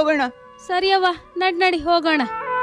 ಹೋಗೋಣ ಸರಿಯವ್ವ ನಡ್ ನಡಿ ಹೋಗೋಣ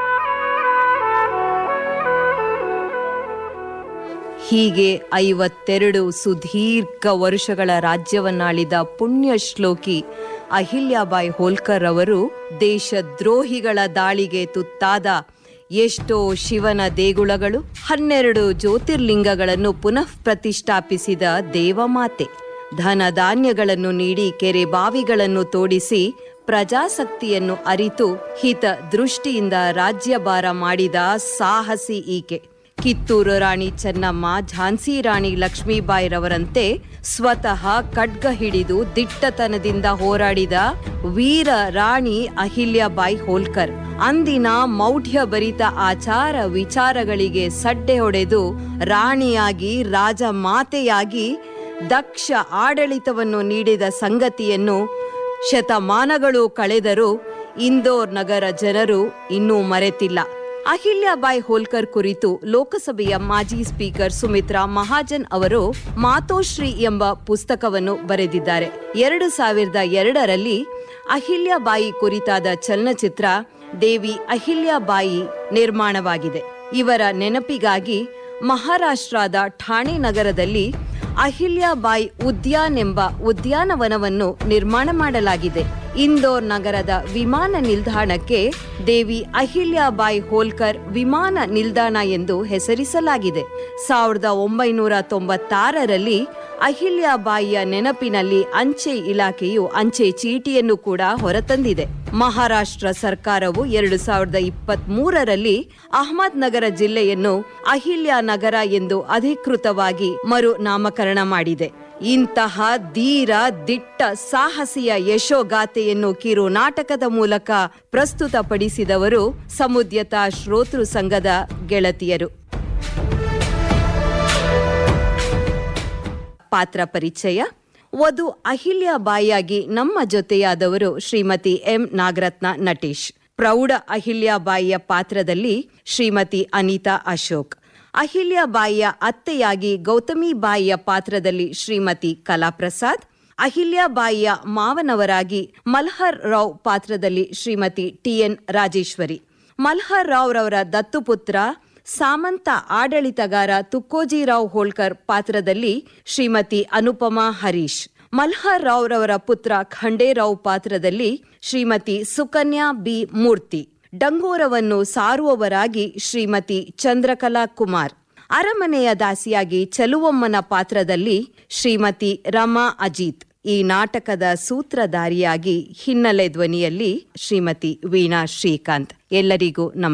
ಹೀಗೆ ಐವತ್ತೆರಡು ಸುದೀರ್ಘ ವರುಷಗಳ ರಾಜ್ಯವನ್ನಾಳಿದ ಪುಣ್ಯ ಶ್ಲೋಕಿ ಅಹಿಲ್ಯಾಬಾಯಿ ಹೋಲ್ಕರ್ ಅವರು ದೇಶದ್ರೋಹಿಗಳ ದಾಳಿಗೆ ತುತ್ತಾದ ಎಷ್ಟೋ ಶಿವನ ದೇಗುಲಗಳು ಹನ್ನೆರಡು ಜ್ಯೋತಿರ್ಲಿಂಗಗಳನ್ನು ಪುನಃ ಪ್ರತಿಷ್ಠಾಪಿಸಿದ ದೇವಮಾತೆ ಧನ ಧಾನ್ಯಗಳನ್ನು ನೀಡಿ ಕೆರೆ ಬಾವಿಗಳನ್ನು ತೋಡಿಸಿ ಪ್ರಜಾಸಕ್ತಿಯನ್ನು ಅರಿತು ಹಿತ ದೃಷ್ಟಿಯಿಂದ ರಾಜ್ಯಭಾರ ಮಾಡಿದ ಸಾಹಸಿ ಈಕೆ ಕಿತ್ತೂರು ರಾಣಿ ಚೆನ್ನಮ್ಮ ಝಾನ್ಸಿ ರಾಣಿ ಲಕ್ಷ್ಮೀಬಾಯಿರವರಂತೆ ಸ್ವತಃ ಖಡ್ಗ ಹಿಡಿದು ದಿಟ್ಟತನದಿಂದ ಹೋರಾಡಿದ ವೀರ ರಾಣಿ ಅಹಿಲ್ಯಾಬಾಯಿ ಹೋಲ್ಕರ್ ಅಂದಿನ ಮೌಢ್ಯ ಭರಿತ ಆಚಾರ ವಿಚಾರಗಳಿಗೆ ಸಡ್ಡೆ ಹೊಡೆದು ರಾಣಿಯಾಗಿ ರಾಜ ಮಾತೆಯಾಗಿ ದಕ್ಷ ಆಡಳಿತವನ್ನು ನೀಡಿದ ಸಂಗತಿಯನ್ನು ಶತಮಾನಗಳು ಕಳೆದರೂ ಇಂದೋರ್ ನಗರ ಜನರು ಇನ್ನೂ ಮರೆತಿಲ್ಲ ಅಹಿಲ್ಯಾಬಾಯಿ ಹೋಲ್ಕರ್ ಕುರಿತು ಲೋಕಸಭೆಯ ಮಾಜಿ ಸ್ಪೀಕರ್ ಸುಮಿತ್ರಾ ಮಹಾಜನ್ ಅವರು ಮಾತೋಶ್ರೀ ಎಂಬ ಪುಸ್ತಕವನ್ನು ಬರೆದಿದ್ದಾರೆ ಎರಡು ಸಾವಿರದ ಎರಡರಲ್ಲಿ ಅಹಿಲ್ಯಾಬಾಯಿ ಕುರಿತಾದ ಚಲನಚಿತ್ರ ದೇವಿ ಅಹಿಲ್ಯಾಬಾಯಿ ನಿರ್ಮಾಣವಾಗಿದೆ ಇವರ ನೆನಪಿಗಾಗಿ ಮಹಾರಾಷ್ಟ್ರದ ಠಾಣೆ ನಗರದಲ್ಲಿ ಅಹಿಲ್ಯಾಬಾಯಿ ಉದ್ಯಾನ್ ಎಂಬ ಉದ್ಯಾನವನವನ್ನು ನಿರ್ಮಾಣ ಮಾಡಲಾಗಿದೆ ಇಂದೋರ್ ನಗರದ ವಿಮಾನ ನಿಲ್ದಾಣಕ್ಕೆ ದೇವಿ ಅಹಿಲ್ಯಾಬಾಯಿ ಹೋಲ್ಕರ್ ವಿಮಾನ ನಿಲ್ದಾಣ ಎಂದು ಹೆಸರಿಸಲಾಗಿದೆ ಸಾವಿರದ ಒಂಬೈನೂರ ತೊಂಬತ್ತಾರರಲ್ಲಿ ಅಹಿಲ್ಯಾಬಾಯಿಯ ನೆನಪಿನಲ್ಲಿ ಅಂಚೆ ಇಲಾಖೆಯು ಅಂಚೆ ಚೀಟಿಯನ್ನು ಕೂಡ ಹೊರತಂದಿದೆ ಮಹಾರಾಷ್ಟ್ರ ಸರ್ಕಾರವು ಎರಡು ಸಾವಿರದ ಇಪ್ಪತ್ತ್ ಮೂರರಲ್ಲಿ ಅಹಮದ್ ನಗರ ಜಿಲ್ಲೆಯನ್ನು ಅಹಿಲ್ಯ ನಗರ ಎಂದು ಅಧಿಕೃತವಾಗಿ ಮರು ನಾಮಕರಣ ಮಾಡಿದೆ ಇಂತಹ ಧೀರ ದಿಟ್ಟ ಸಾಹಸಿಯ ಯಶೋಗಾಥೆಯನ್ನು ಕಿರು ನಾಟಕದ ಮೂಲಕ ಪ್ರಸ್ತುತಪಡಿಸಿದವರು ಸಮುದ್ಯತಾ ಶ್ರೋತೃ ಸಂಘದ ಗೆಳತಿಯರು ಪಾತ್ರ ಪರಿಚಯ ವಧು ಅಹಿಲ್ಯಾಬಾಯಿಯಾಗಿ ನಮ್ಮ ಜೊತೆಯಾದವರು ಶ್ರೀಮತಿ ಎಂ ನಾಗರತ್ನ ನಟೇಶ್ ಪ್ರೌಢ ಅಹಿಲ್ಯಾಬಾಯಿಯ ಪಾತ್ರದಲ್ಲಿ ಶ್ರೀಮತಿ ಅನಿತಾ ಅಶೋಕ್ ಅಹಿಲ್ಯಾಬಾಯಿಯ ಅತ್ತೆಯಾಗಿ ಗೌತಮಿಬಾಯಿಯ ಪಾತ್ರದಲ್ಲಿ ಶ್ರೀಮತಿ ಕಲಾಪ್ರಸಾದ್ ಅಹಿಲ್ಯಾಬಾಯಿಯ ಮಾವನವರಾಗಿ ಮಲ್ಹರ್ ರಾವ್ ಪಾತ್ರದಲ್ಲಿ ಶ್ರೀಮತಿ ಟಿಎನ್ ರಾಜೇಶ್ವರಿ ಮಲ್ಹರ್ ರಾವ್ ರವರ ದತ್ತುಪುತ್ರ ಸಾಮಂತ ಆಡಳಿತಗಾರ ತುಕ್ಕೋಜಿರಾವ್ ಹೋಳ್ಕರ್ ಪಾತ್ರದಲ್ಲಿ ಶ್ರೀಮತಿ ಅನುಪಮಾ ಹರೀಶ್ ಮಲ್ಹರ್ ರಾವ್ ರವರ ಪುತ್ರ ಖಂಡೇರಾವ್ ಪಾತ್ರದಲ್ಲಿ ಶ್ರೀಮತಿ ಸುಕನ್ಯಾ ಬಿ ಮೂರ್ತಿ ಡಂಗೂರವನ್ನು ಸಾರುವವರಾಗಿ ಶ್ರೀಮತಿ ಚಂದ್ರಕಲಾ ಕುಮಾರ್ ಅರಮನೆಯ ದಾಸಿಯಾಗಿ ಚಲುವಮ್ಮನ ಪಾತ್ರದಲ್ಲಿ ಶ್ರೀಮತಿ ರಮಾ ಅಜಿತ್ ಈ ನಾಟಕದ ಸೂತ್ರಧಾರಿಯಾಗಿ ಹಿನ್ನೆಲೆ ಧ್ವನಿಯಲ್ಲಿ ಶ್ರೀಮತಿ ವೀಣಾ ಶ್ರೀಕಾಂತ್ ಎಲ್ಲರಿಗೂ ನಮಸ್ಕಾರ